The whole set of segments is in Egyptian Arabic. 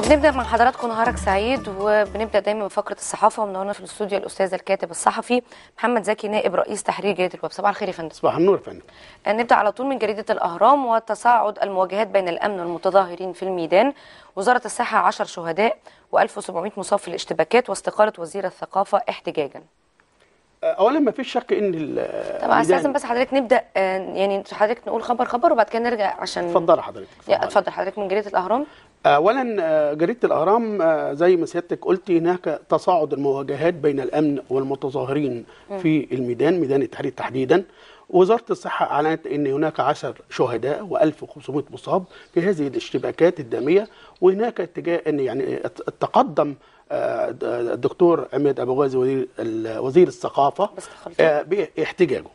وبنبدا مع حضراتكم نهارك سعيد وبنبدا دايما بفقره الصحافه ومنورنا في الاستوديو الاستاذ الكاتب الصحفي محمد زكي نائب رئيس تحرير جريده الويب صباح الخير يا فندم صباح النور يا فندم نبدا على طول من جريده الاهرام وتصاعد المواجهات بين الامن والمتظاهرين في الميدان وزاره الصحه 10 شهداء و1700 مصاب في الاشتباكات واستقاله وزير الثقافه احتجاجا اولا ما فيش شك ان ال- طب استاذن الميدان- بس حضرتك نبدا آه، يعني حضرتك نقول خبر خبر وبعد كده نرجع عشان اتفضل حضرتك يا اتفضل. اتفضل حضرتك من جريده الاهرام اولا آه، جريده الاهرام آه، زي ما سيادتك قلتي هناك تصاعد المواجهات بين الامن والمتظاهرين في الميدان ميدان التحرير تحديدا وزاره الصحه اعلنت ان هناك 10 شهداء و1500 مصاب في هذه الاشتباكات الداميه وهناك اتجاه ان يعني تقدم آه، د- الدكتور عماد ابو غازي وزير ال- وزير الثقافه باستقالته. آه، باحتجاجه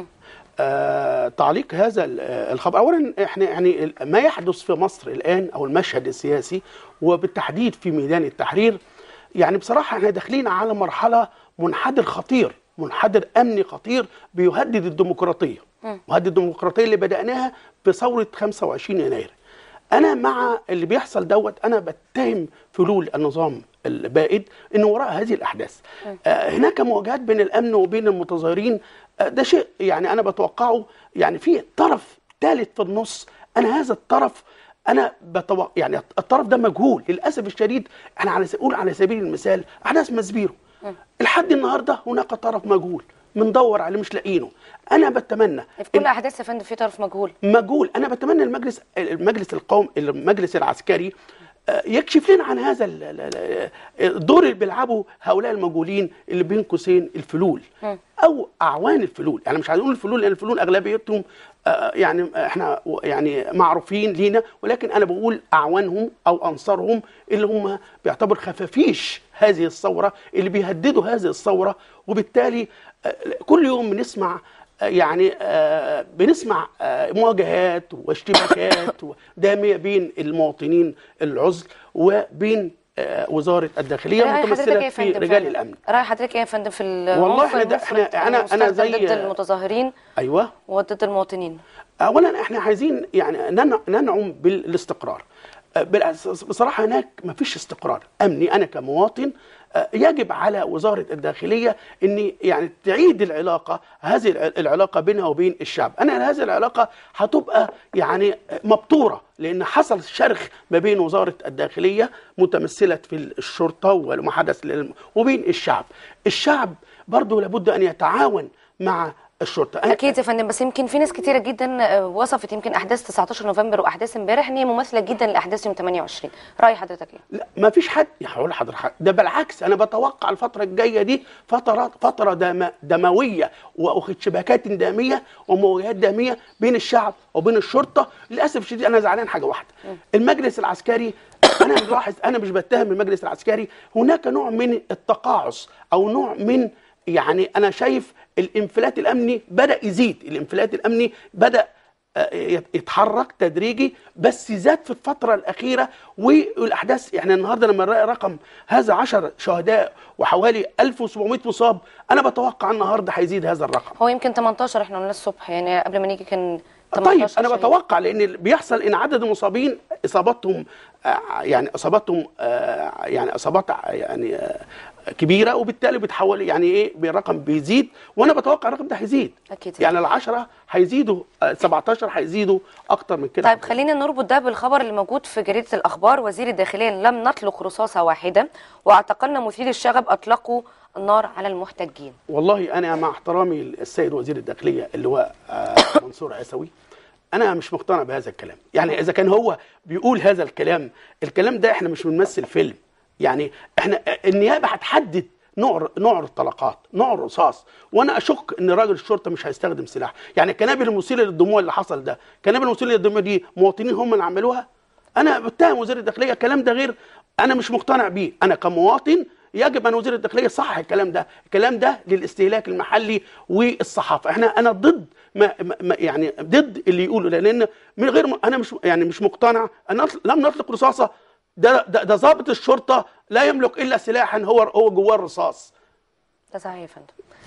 آه، تعليق هذا ال- آه، الخبر اولا احنا يعني ال- ما يحدث في مصر الان او المشهد السياسي وبالتحديد في ميدان التحرير يعني بصراحه احنا داخلين على مرحله منحدر خطير منحدر امني خطير بيهدد الديمقراطيه مهدد الديمقراطيه اللي بداناها بثوره 25 يناير انا مع اللي بيحصل دوت انا بتهم فلول النظام البائد ان وراء هذه الاحداث آه هناك مواجهات بين الامن وبين المتظاهرين آه ده شيء يعني انا بتوقعه يعني في طرف ثالث في النص انا هذا الطرف انا بتوقع يعني الطرف ده مجهول للاسف الشديد احنا على نقول على سبيل المثال احداث مسبيرو لحد النهارده هناك طرف مجهول بندور عليه مش لاقيينه انا بتمنى في كل احداث يا فندم في طرف مجهول مجهول انا بتمنى المجلس المجلس القوم المجلس العسكري آه، يكشف لنا عن هذا ال- ال- ال- الدور اللي بيلعبه هؤلاء المجهولين اللي بين قوسين الفلول او اعوان الفلول يعني مش هنقول الفلول لان الفلول اغلبيتهم آه، يعني احنا و- يعني معروفين لينا ولكن انا بقول اعوانهم او انصارهم اللي هم بيعتبر خفافيش هذه الثوره اللي بيهددوا هذه الثوره وبالتالي آه، كل يوم بنسمع يعني آه، بنسمع آه، مواجهات واشتباكات دامية بين المواطنين العزل وبين آه، وزارة الداخلية رأي حضرتك متمثلة ايه يا في فندم رجال في- الأمن رأي حضرتك ايه يا فندم في ال- والله العنف إحنا ده- المفرط إحنا- أنا- أنا المستخدم زي- ضد المتظاهرين أيوة وضد المواطنين اولا احنا عايزين يعني ننع- ننعم بالاستقرار آه، بالأساس- بصراحه هناك ما فيش استقرار امني انا كمواطن آه، يجب على وزاره الداخليه ان يعني تعيد العلاقه هذه الع- العلاقه بينها وبين الشعب انا هذه العلاقه هتبقى يعني مبتوره لان حصل شرخ ما بين وزاره الداخليه متمثله في الشرطه وما حدث للم- وبين الشعب الشعب برضه لابد ان يتعاون مع الشرطه أنا- اكيد يا فندم بس يمكن في ناس كتيره جدا آه، وصفت يمكن احداث 19 نوفمبر واحداث امبارح ان هي مماثله جدا لاحداث يوم 28 راي حضرتك ايه لا ما فيش حد يا هقول لحضرتك ده بالعكس انا بتوقع الفتره الجايه دي فترات فتره دم دمويه واشتباكات داميه ومواجهات داميه بين الشعب وبين الشرطه للاسف الشديد انا زعلان حاجه واحده المجلس العسكري انا ملاحظ انا مش بتهم المجلس العسكري هناك نوع من التقاعس او نوع من يعني انا شايف الانفلات الامني بدا يزيد الانفلات الامني بدا آه، يتحرك تدريجي بس زاد في الفترة الأخيرة والأحداث يعني النهاردة لما نلاقي رقم هذا 10 شهداء وحوالي 1700 مصاب أنا بتوقع النهاردة هيزيد هذا الرقم هو يمكن 18 احنا قلنا الصبح يعني قبل ما نيجي كان طيب 18 انا شهيد. بتوقع لان اللي بيحصل ان عدد المصابين اصاباتهم آه، يعني اصاباتهم آه، يعني اصابات ع- يعني آه، كبيره وبالتالي بتحول يعني ايه بالرقم بيزيد وانا بتوقع الرقم ده هيزيد أكيد. يعني العشرة هيزيدوا آه، 17 هيزيدوا اكتر من كده طيب خلينا نربط ده بالخبر اللي موجود في جريده الاخبار وزير الداخليه لم نطلق رصاصه واحده واعتقلنا مثير الشغب اطلقوا النار على المحتجين والله انا مع احترامي للسيد وزير الداخليه اللي هو آه، منصور عيسوي انا مش مقتنع بهذا الكلام يعني اذا كان هو بيقول هذا الكلام الكلام ده احنا مش بنمثل فيلم يعني احنا النيابه هتحدد نوع نوع الطلقات نوع الرصاص وانا اشك ان راجل الشرطه مش هيستخدم سلاح يعني الكنابل المثيره للدموع اللي حصل ده الكنابل المثيره للدموع دي مواطنين هم اللي عملوها انا بتهم وزير الداخليه الكلام ده غير انا مش مقتنع بيه انا كمواطن يجب ان وزير الداخليه يصحح الكلام ده الكلام ده للاستهلاك المحلي والصحافه احنا انا ضد ما ما- يعني ضد اللي يقولوا ده لان من غير م- انا مش يعني مش مقتنع ان نطل- لم نطلق رصاصه ده ده ده ضابط الشرطه لا يملك الا سلاحا هو هو جواه الرصاص ده صحيح يا فندم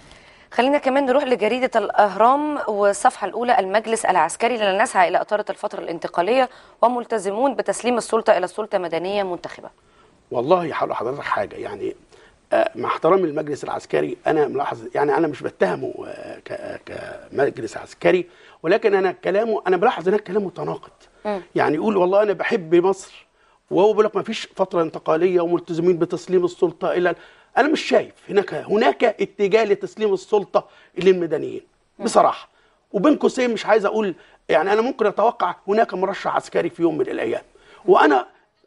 خلينا كمان نروح لجريدة الأهرام والصفحة الأولى المجلس العسكري لن نسعى إلى إطارة الفترة الانتقالية وملتزمون بتسليم السلطة إلى سلطة مدنية منتخبة والله هقول لحضرتك حاجه يعني آه، مع احترامي للمجلس العسكري انا ملاحظ يعني انا مش بتهمه آه، ك- كمجلس عسكري ولكن انا كلامه انا بلاحظ هناك كلام متناقض يعني يقول والله انا بحب مصر وهو بيقول لك ما فيش فتره انتقاليه وملتزمين بتسليم السلطه الى انا مش شايف هناك هناك اتجاه لتسليم السلطه للمدنيين بصراحه وبين قوسين مش عايز اقول يعني انا ممكن اتوقع هناك مرشح عسكري في يوم من الايام وانا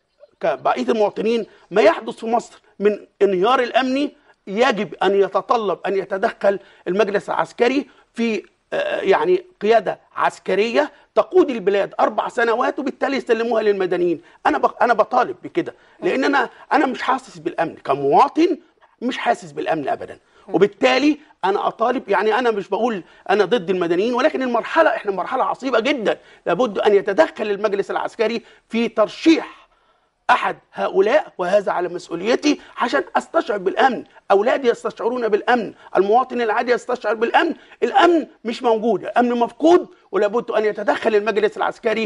كبقيه المواطنين ما يحدث في مصر من انهيار الامني يجب ان يتطلب ان يتدخل المجلس العسكري في آه، يعني قياده عسكريه تقود البلاد اربع سنوات وبالتالي يسلموها للمدنيين انا بق- انا بطالب بكده لان انا انا مش حاسس بالامن كمواطن مش حاسس بالامن ابدا وبالتالي انا اطالب يعني انا مش بقول انا ضد المدنيين ولكن المرحله احنا مرحله عصيبه جدا لابد ان يتدخل المجلس العسكري في ترشيح احد هؤلاء وهذا على مسؤوليتي عشان استشعر بالامن اولادي يستشعرون بالامن المواطن العادي يستشعر بالامن الامن مش موجود الامن مفقود ولابد ان يتدخل المجلس العسكري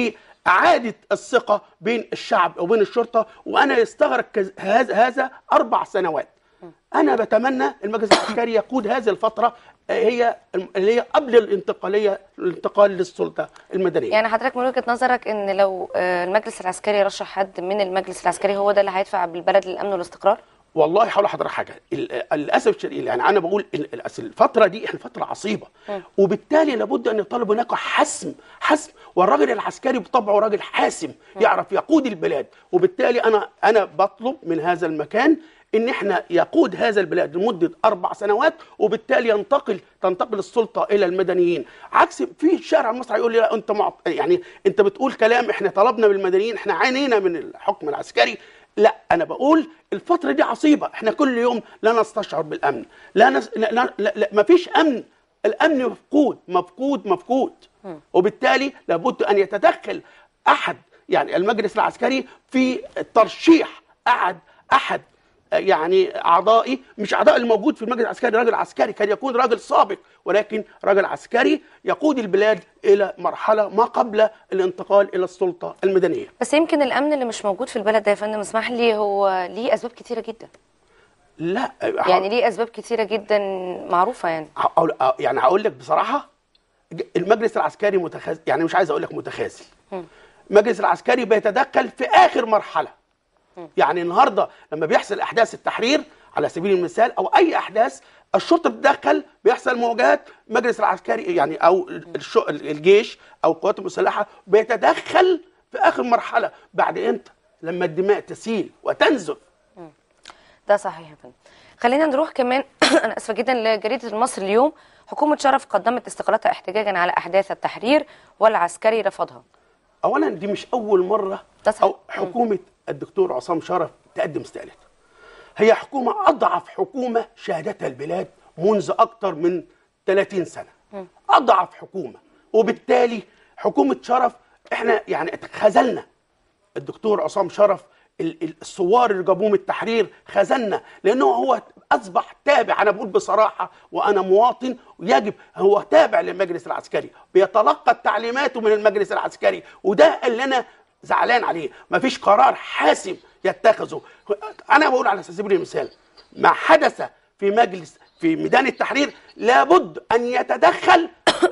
لاعاده الثقه بين الشعب وبين الشرطه وانا يستغرق كز- هذا هذا اربع سنوات انا بتمنى المجلس العسكري يقود هذه الفتره آه، هي اللي هي قبل الانتقاليه الانتقال للسلطه المدنيه يعني حضرتك من وجهة نظرك إن لو آه، المجلس العسكري رشح حد من المجلس العسكري هو ده اللي هيدفع بالبلد للأمن والاستقرار؟ والله هقول لحضرتك حاجه ال- للاسف الشديد يعني انا بقول ال- ال- أصل الفتره دي احنا فتره عصيبه وبالتالي لابد ان يطالب هناك حسم حسم والراجل العسكري بطبعه راجل حاسم يعرف يقود البلاد وبالتالي انا انا بطلب من هذا المكان ان احنا يقود هذا البلاد لمده اربع سنوات وبالتالي ينتقل تنتقل السلطه الى المدنيين عكس في الشارع المصري يقول لي لا انت معط... يعني انت بتقول كلام احنا طلبنا بالمدنيين احنا عانينا من الحكم العسكري لا انا بقول الفتره دي عصيبه احنا كل يوم لا نستشعر بالامن لا, نس... لا, لا, لا, لا مفيش امن الامن مفقود مفقود مفقود وبالتالي لابد ان يتدخل احد يعني المجلس العسكري في ترشيح احد احد يعني اعضائي مش اعضاء الموجود في المجلس العسكري راجل عسكري كان يكون راجل سابق ولكن راجل عسكري يقود البلاد الى مرحله ما قبل الانتقال الى السلطه المدنيه بس يمكن الأمن اللي مش موجود في البلد ده يا فندم اسمح لي هو ليه أسباب كتيرة جدا لا يعني ليه أسباب كتيرة جدا معروفة يعني هقول يعني هقول لك بصراحه المجلس العسكري متخاذل يعني مش عايز اقول لك متخاذل المجلس العسكري بيتدخل في اخر مرحله يعني النهارده لما بيحصل احداث التحرير على سبيل المثال او اي احداث الشرطه بتدخل بيحصل مواجهات المجلس العسكري يعني او الش- الجيش او القوات المسلحه بيتدخل في اخر مرحله بعد امتى لما الدماء تسيل وتنزف ده صحيح يا فندم خلينا نروح كمان انا اسفه جدا لجريده المصري اليوم حكومه شرف قدمت استقالتها احتجاجا على احداث التحرير والعسكري رفضها اولا دي مش اول مره ده صح. او حكومه الدكتور عصام شرف تقدم استقالتها هي حكومه اضعف حكومه شهدتها البلاد منذ اكثر من 30 سنه اضعف حكومه وبالتالي حكومه شرف احنا يعني خذلنا الدكتور عصام شرف ال- ال- الثوار اللي جابوه من التحرير خذلنا لانه هو اصبح تابع انا بقول بصراحه وانا مواطن يجب هو تابع للمجلس العسكري بيتلقى تعليماته من المجلس العسكري وده اللي انا زعلان عليه مفيش قرار حاسم يتخذه انا بقول على سبيل المثال ما حدث في مجلس في ميدان التحرير لابد ان يتدخل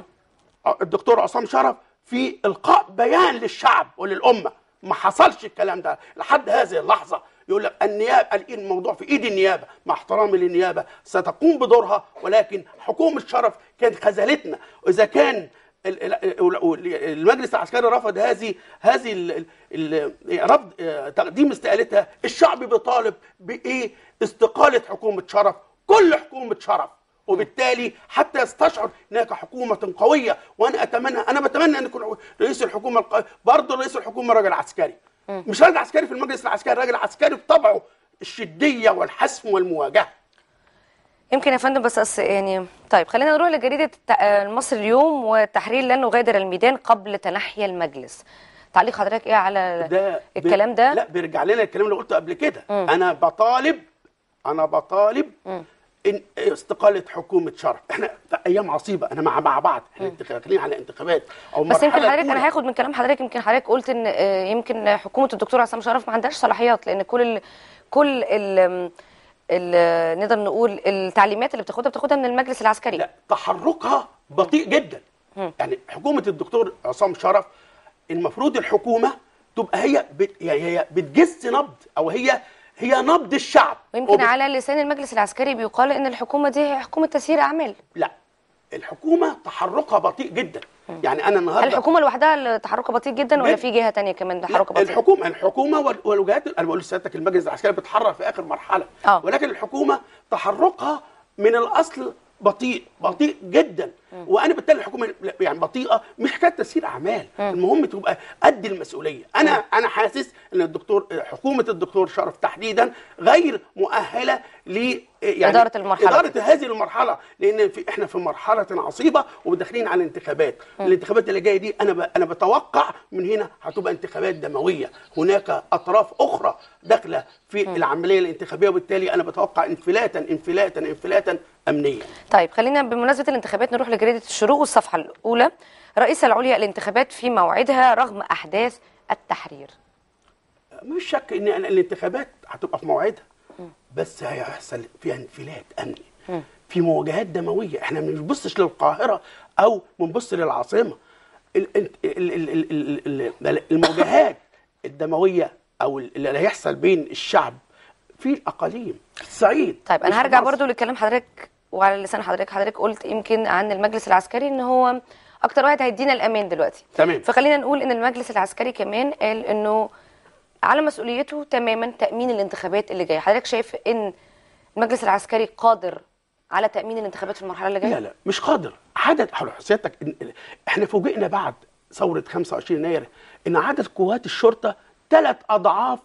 الدكتور عصام شرف في القاء بيان للشعب وللامه ما حصلش الكلام ده لحد هذه اللحظه يقول لك النيابه الموضوع في ايد النيابه مع احترامي للنيابه ستقوم بدورها ولكن حكومه شرف كانت خذلتنا واذا كان ال- ال- المجلس العسكري رفض هذه هذه ال- ال- رفض تقديم استقالتها الشعب بيطالب بايه استقاله حكومه شرف كل حكومه شرف وبالتالي حتى يستشعر هناك حكومه قويه وانا اتمنى انا بتمنى ان يكون رئيس الحكومه القوي برضه رئيس الحكومه راجل عسكري مش راجل عسكري في المجلس العسكري راجل عسكري بطبعه الشديه والحسم والمواجهه يمكن يا فندم بس أس يعني طيب خلينا نروح لجريده الت- آه، المصري اليوم والتحرير لن نغادر الميدان قبل تنحي المجلس تعليق حضرتك ايه على ده الكلام ب... ده لا بيرجع لنا الكلام اللي قلته قبل كده انا بطالب انا بطالب إن استقاله حكومه شرف احنا في ايام عصيبه انا مع مع بعض احنا داخلين على انتخابات او بس يمكن مرحلة حضرتك أولى. انا هاخد من كلام حضرتك يمكن حضرتك قلت ان آه، يمكن حكومه الدكتور عصام شرف ما عندهاش صلاحيات لان كل ال كل ال ال نقدر نقول التعليمات اللي بتاخدها بتاخدها من المجلس العسكري لا تحركها بطيء جدا يعني حكومه الدكتور عصام شرف المفروض الحكومه تبقى هي بت يعني هي بتجس نبض او هي هي نبض الشعب ويمكن وبت- على لسان المجلس العسكري بيقال ان الحكومه دي هي حكومه تسيير اعمال لا الحكومه تحركها بطيء جدا يعني انا هل النهارده الحكومه لوحدها اللي تحركها بطيء جدا ولا جد. في جهه تانية كمان لا، تحركها بطيء الحكومه الحكومه وال- والوجهات انا بقول لسيادتك المجلس العسكري بيتحرك في اخر مرحله آه. ولكن الحكومه تحركها من الاصل بطيء بطيء جدا وانا بالتالي الحكومه يعني بطيئه مش حكايه تسيير اعمال المهم تبقى قد المسؤوليه انا انا حاسس ان الدكتور حكومه الدكتور شرف تحديدا غير مؤهله ل يعني إدارة المرحلة. اداره هذه المرحله لان في احنا في مرحله عصيبه وداخلين على انتخابات الانتخابات اللي جايه دي انا ب... انا بتوقع من هنا هتبقى انتخابات دمويه هناك اطراف اخرى داخله في العمليه الانتخابيه وبالتالي انا بتوقع انفلاتا انفلاتا انفلاتا امنيا طيب خلينا بمناسبه الانتخابات نروح لجريده الشروق والصفحه الاولى الرئيسه العليا الانتخابات في موعدها رغم احداث التحرير مش شك ان أنا الانتخابات هتبقى في موعدها بس هيحصل فيها انفلات امني في مواجهات دمويه احنا ما بنبصش للقاهره او بنبص للعاصمه ال- ال- ال- ال- ال- ال- المواجهات الدمويه او اللي هيحصل بين الشعب في الاقاليم في الصعيد طيب مش انا في هرجع مصر. برضو لكلام حضرتك وعلى لسان حضرتك حضرتك قلت يمكن عن المجلس العسكري ان هو اكتر واحد هيدينا الامان دلوقتي تمام. فخلينا نقول ان المجلس العسكري كمان قال انه على مسؤوليته تماما تامين الانتخابات اللي جايه حضرتك شايف ان المجلس العسكري قادر على تامين الانتخابات في المرحله اللي جايه لا لا مش قادر عدد حلو سيادتك إن- احنا فوجئنا بعد ثوره 25 يناير ان عدد قوات الشرطه ثلاث اضعاف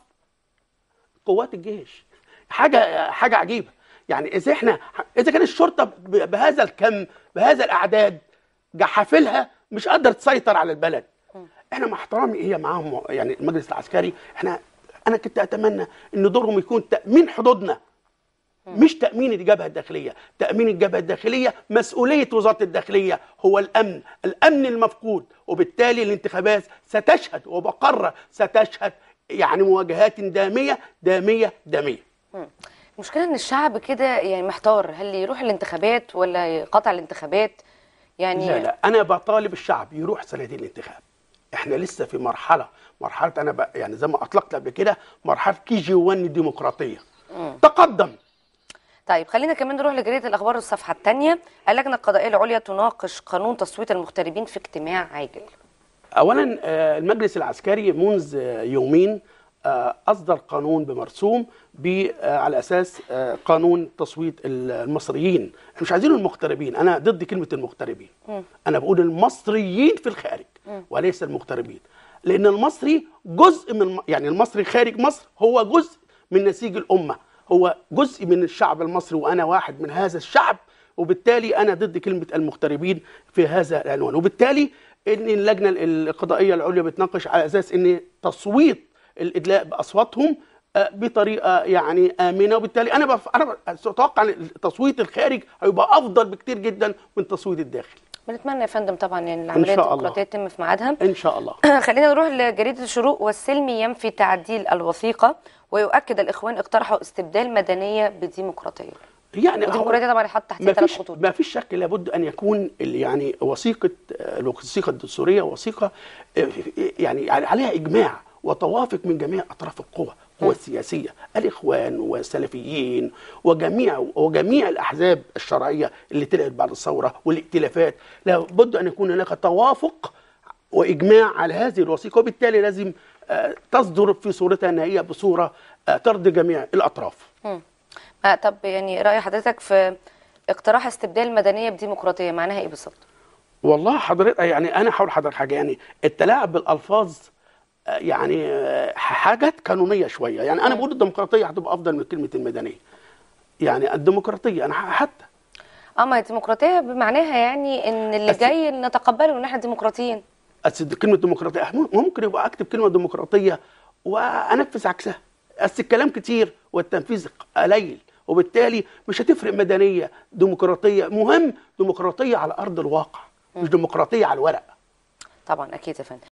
قوات الجيش حاجه حاجه عجيبه يعني اذا احنا اذا كان الشرطه ب- بهذا الكم بهذا الاعداد جحافلها مش قادره تسيطر على البلد احنا مع احترامي هي معاهم يعني المجلس العسكري احنا انا كنت اتمنى ان دورهم يكون تامين حدودنا مش تأمين الجبهة الداخلية تأمين الجبهة الداخلية مسؤولية وزارة الداخلية هو الأمن الأمن المفقود وبالتالي الانتخابات ستشهد وبقرة ستشهد يعني مواجهات دامية دامية دامية المشكله ان الشعب كده يعني محتار هل يروح الانتخابات ولا يقاطع الانتخابات يعني لا لا أنا بطالب الشعب يروح صناديق الانتخاب احنا لسه في مرحلة مرحلة أنا ب... يعني زي ما أطلقت قبل كده مرحلة كي جي 1 ديمقراطية تقدم طيب خلينا كمان نروح لجريده الاخبار الصفحه الثانيه اللجنه القضائيه العليا تناقش قانون تصويت المغتربين في اجتماع عاجل اولا آه، المجلس العسكري منذ آه، يومين آه، اصدر قانون بمرسوم ب- آه، على اساس آه، قانون تصويت ال- المصريين احنا مش عايزين المغتربين انا ضد كلمه المغتربين انا بقول المصريين في الخارج وليس المغتربين لان المصري جزء من الم- يعني المصري خارج مصر هو جزء من نسيج الامه هو جزء من الشعب المصري وانا واحد من هذا الشعب وبالتالي انا ضد كلمه المغتربين في هذا العنوان وبالتالي ان اللجنه القضائيه العليا بتناقش على اساس ان تصويت الادلاء باصواتهم آه، بطريقه يعني امنه وبالتالي انا بف... انا اتوقع ان التصويت الخارج هيبقى افضل بكتير جدا من التصويت الداخلي بنتمنى يا فندم طبعا يعني العمليه شاء الله. الديمقراطيه تتم في ميعادها ان شاء الله خلينا نروح لجريده الشروق والسلمي ينفي تعديل الوثيقه ويؤكد الاخوان اقترحوا استبدال مدنيه بديمقراطيه يعني الديمقراطيه طبعا يحط تحتها ما ثلاث فيش خطوط ما فيش شك لابد ان يكون ال- يعني وثيقه آه، الوثيقه الدستوريه وثيقه آه، يعني عليها اجماع وتوافق من جميع اطراف القوى القوى السياسيه الاخوان والسلفيين وجميع وجميع الاحزاب الشرعيه اللي طلعت بعد الثوره والائتلافات لابد ان يكون هناك توافق واجماع على هذه الوثيقه وبالتالي لازم آه، تصدر في صورتها ان هي بصوره آه، ترضي جميع الاطراف آه طب يعني راي حضرتك في اقتراح استبدال مدنيه بديمقراطيه معناها ايه بالظبط والله حضرتك يعني انا هقول لحضرتك حاجه يعني التلاعب بالالفاظ آه، يعني آه، حاجات قانونيه شويه يعني انا بقول الديمقراطيه هتبقى افضل من كلمه المدنيه يعني الديمقراطيه انا حتى اه ما هي الديمقراطيه بمعناها يعني ان اللي بس- جاي نتقبله ان احنا ديمقراطيين أصل كلمه ديمقراطيه ممكن يبقى اكتب كلمه ديمقراطيه وانفذ عكسها بس الكلام كتير والتنفيذ قليل وبالتالي مش هتفرق مدنيه ديمقراطيه مهم ديمقراطيه على ارض الواقع مش ديمقراطيه على الورق طبعا اكيد يا فندم